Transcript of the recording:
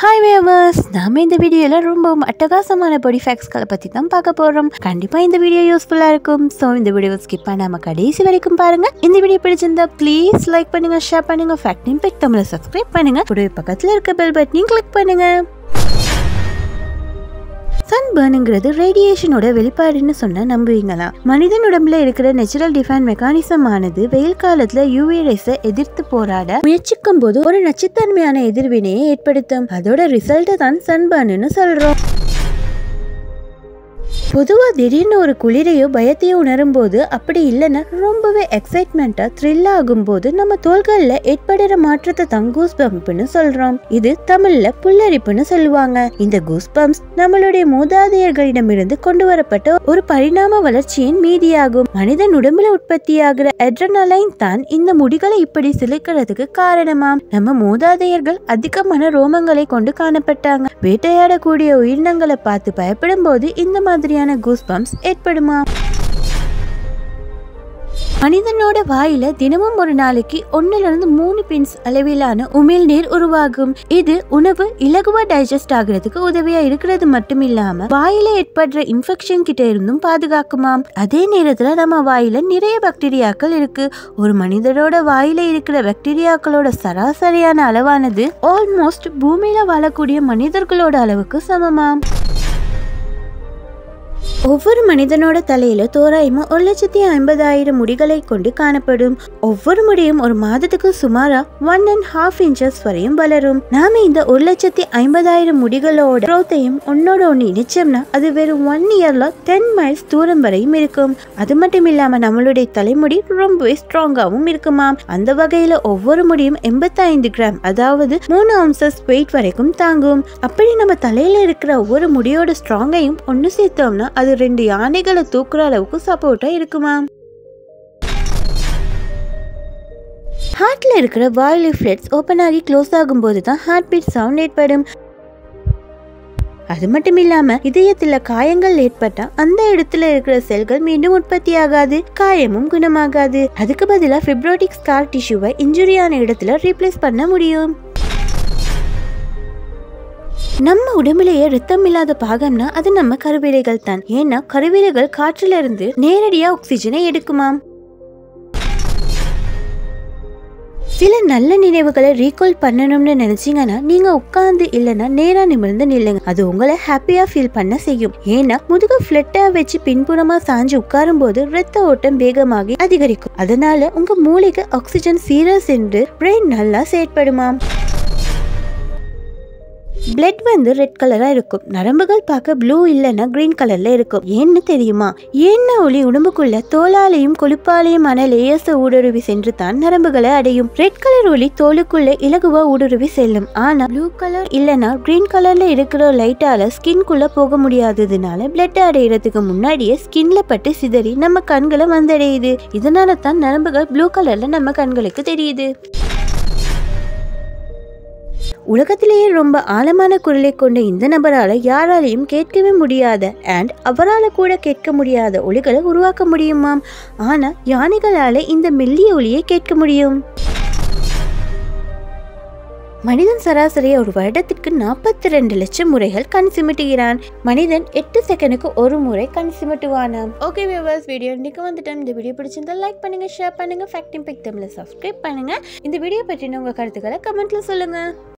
hi வேவர்ஸ் நாம இந்த வீடியோவில் ரொம்பவும் அட்டகாசமான பொடி ஃபேக்ட்ஸ்களை பற்றி தான் பார்க்க போகிறோம் கண்டிப்பாக இந்த வீடியோ யூஸ்ஃபுல்லாக இருக்கும் ஸோ இந்த வீடியோவை ஸ்கிப் பண்ணாமல் கடைசி வரைக்கும் பாருங்க இந்த வீடியோ பிடிச்சிருந்தா ப்ளீஸ் லைக் பண்ணுங்க ஷேர் பண்ணுங்க ஃபேக்ட் இம்பெக்ட் தமிழை சப்ஸ்கிரைப் பண்ணுங்க கூடவே பக்கத்தில் இருக்க பெல் பட்டனையும் கிளிக் பண்ணுங்க சன் பர்னுங்கிறது ரேடியேஷனோட வெளிப்பாடுன்னு சொன்னா நம்புவீங்களா மனிதன் உடம்புல இருக்கிற நேச்சுரல் டிஃபைன் மெக்கானிசம் ஆனது வெயில் காலத்துல யூவி ரேஸை எதிர்த்து போராட முயற்சிக்கும் போது ஒரு நச்சுத்தன்மையான எதிர்வினையை ஏற்படுத்தும் அதோட ரிசல்ட் தான் சன் பர்ன்னு சொல்றோம் பொதுவாக திடீர்னு ஒரு குளிரையோ பயத்தையோ உணரும் போது அப்படி இல்லைன்னா ரொம்பவே எக்ஸைட்மெண்ட்டாக த்ரில் ஆகும்போது நம்ம தோள்களில் ஏற்படுற மாற்றத்தை தான் கூஸ் பம்ப்னு சொல்றோம் இது தமிழ்ல புல்லரிப்புன்னு சொல்லுவாங்க இந்த கூஸ் பம்ப்ஸ் நம்மளுடைய மூதாதையர்களிடமிருந்து கொண்டு வரப்பட்ட ஒரு பரிணாம வளர்ச்சியின் மீதியாகும் மனிதன் உடம்புல உற்பத்தியாகிற எட்ரனலைன் தான் இந்த முடிகளை இப்படி சிலிக்கிறதுக்கு காரணமாம் நம்ம மூதாதையர்கள் அதிகமான ரோமங்களை கொண்டு காணப்பட்டாங்க வேட்டையாடக்கூடிய உயிரினங்களை பார்த்து பயப்படும் போது இந்த மாதிரியான கூஸ் பம்ப்ஸ் ஏற்படுமா மனிதனோட வாயில தினமும் ஒரு நாளைக்கு ஒன்னுல இருந்து மூணு பின்ஸ் அளவிலான உமிழ்நீர் உருவாகும் இது உணவு இலகுவா டைஜஸ்ட் ஆகுறதுக்கு உதவியா இருக்கிறது மட்டும் இல்லாம வாயில ஏற்படுற இன்ஃபெக்ஷன் கிட்ட இருந்தும் பாதுகாக்குமாம் அதே நேரத்துல நம்ம வாயில நிறைய பாக்டீரியாக்கள் இருக்கு ஒரு மனிதரோட வாயில இருக்கிற பாக்டீரியாக்களோட சராசரியான அளவானது ஆல்மோஸ்ட் பூமியில வாழக்கூடிய மனிதர்களோட அளவுக்கு சமமாம் ஒவ்வொரு மனிதனோட தலையில தோராயமா ஒரு லட்சத்தி ஐம்பதாயிரம் முடிகளை கொண்டு காணப்படும் ஒவ்வொரு முடியும் ஒரு மாதத்துக்கு சுமாரா ஒன் அண்ட் ஹாஃப் இன்ச்சஸ் வரையும் வளரும் நாம இந்த ஒரு லட்சத்தி ஐம்பதாயிரம் முடிகளோட growth-ஐயும் ஒன்னோட ஒன்று இணைச்சோம்னா அது வெறும் ஒன் இயர்ல டென் மைல்ஸ் தூரம் வரையும் இருக்கும் அது மட்டும் இல்லாம நம்மளுடைய தலைமுடி ரொம்பவே ஸ்ட்ராங்காகவும் இருக்குமாம் அந்த வகையில ஒவ்வொரு முடியும் எண்பத்தைந்து கிராம் அதாவது மூணு அவுன்சஸ் வெயிட் வரைக்கும் தாங்கும் அப்படி நம்ம தலையில இருக்கிற ஒவ்வொரு முடியோட ஸ்ட்ராங்கையும் ஒன்று சேர்த்தோம்னா அது ரெண்டு யானைகளை தூக்குற அளவுக்கு சப்போர்ட்டா இருக்குமா ஹார்ட்ல இருக்கிற வால் லிஃப்லெட்ஸ் ஓப்பன் ஆகி க்ளோஸ் ஆகும்போது தான் ஹார்ட் பீட் சவுண்ட் ஏற்படும் அது மட்டும் இல்லாம இதயத்துல காயங்கள் ஏற்பட்டா அந்த இடத்துல இருக்கிற செல்கள் மீண்டும் உற்பத்தி ஆகாது காயமும் குணமாகாது அதுக்கு பதிலா ஃபிப்ரோட்டிக் ஸ்கார் டிஷ்யூவை இன்ஜுரியான இடத்துல ரீப்ளேஸ் பண்ண முடியும் நம்ம உடம்புலயே ரத்தம் இல்லாத பாகம்னா அது நம்ம கருவிலைகள் தான் ஏன்னா கருவிலைகள் காற்றுல இருந்து நேரடியா ஆக்சிஜனை எடுக்குமாம் சில நல்ல நினைவுகளை ரீகால் பண்ணணும்னு நினைச்சீங்கன்னா நீங்க உட்கார்ந்து இல்லைன்னா நேரா நிமிர்ந்து நில்லுங்க அது உங்களை ஹாப்பியா ஃபீல் பண்ண செய்யும் ஏன்னா முதுக ஃபிளட்டா வச்சு பின்புறமா சாஞ்சு உட்காரும் போது ரத்த ஓட்டம் வேகமாகி அதிகரிக்கும் அதனால உங்க மூளைக்கு ஆக்சிஜன் சீரா சென்று பிரெயின் நல்லா செயற்படுமாம் பிளட் வந்து ரெட் கலரா இருக்கும் நரம்புகள் பார்க்க ப்ளூ இல்லைன்னா கிரீன் கலர்ல இருக்கும் ஏன்னு தெரியுமா ஏன்னா ஒளி உடம்புக்குள்ள தோலாலையும் கொழுப்பாலையுமான லேயர்ஸ் ஊடுருவி சென்று தான் நரம்புகளை அடையும் ரெட் கலர் ஒளி தோலுக்குள்ள இலகுவா ஊடுருவி செல்லும் ஆனா ப்ளூ கலர் இல்லைன்னா கிரீன் கலர்ல இருக்கிற லைட்டால ஸ்கின்குள்ள போக முடியாததுனால பிளட் அடையிறதுக்கு முன்னாடியே ஸ்கின்ல பட்டு சிதறி நம்ம கண்களை வந்தடையுது இதனால தான் நரம்புகள் ப்ளூ கலர்ல நம்ம கண்களுக்கு தெரியுது உலகத்திலேயே ரொம்ப ஆழமான குரலை கொண்ட இந்த நபரால யாராலையும் கேட்கவே முடியாத அண்ட் அவரால் கூட கேட்க முடியாத ஒளிகளை உருவாக்க முடியுமாம் ஆனா யானைகளால இந்த மெல்லிய ஒளியை கேட்க முடியும் மனிதன் சராசரி ஒரு வருடத்திற்கு நாற்பத்தி ரெண்டு லட்சம் முறைகள் கண் சிமிட்டுகிறான் மனிதன் எட்டு செகண்டுக்கு ஒரு முறை கண் சிமிட்டுவானாம் ஓகே வியூவர்ஸ் வீடியோ இன்னைக்கு வந்துட்டோம் இந்த வீடியோ பிடிச்சிருந்தா லைக் பண்ணுங்க ஷேர் பண்ணுங்க ஃபேக்டிங் பிக் தமிழை சப்ஸ்கிரைப் பண்ணுங்க இந்த வீடியோ பற்றின உங்க கருத்துக்களை கமெண்ட்ல சொல்லுங்க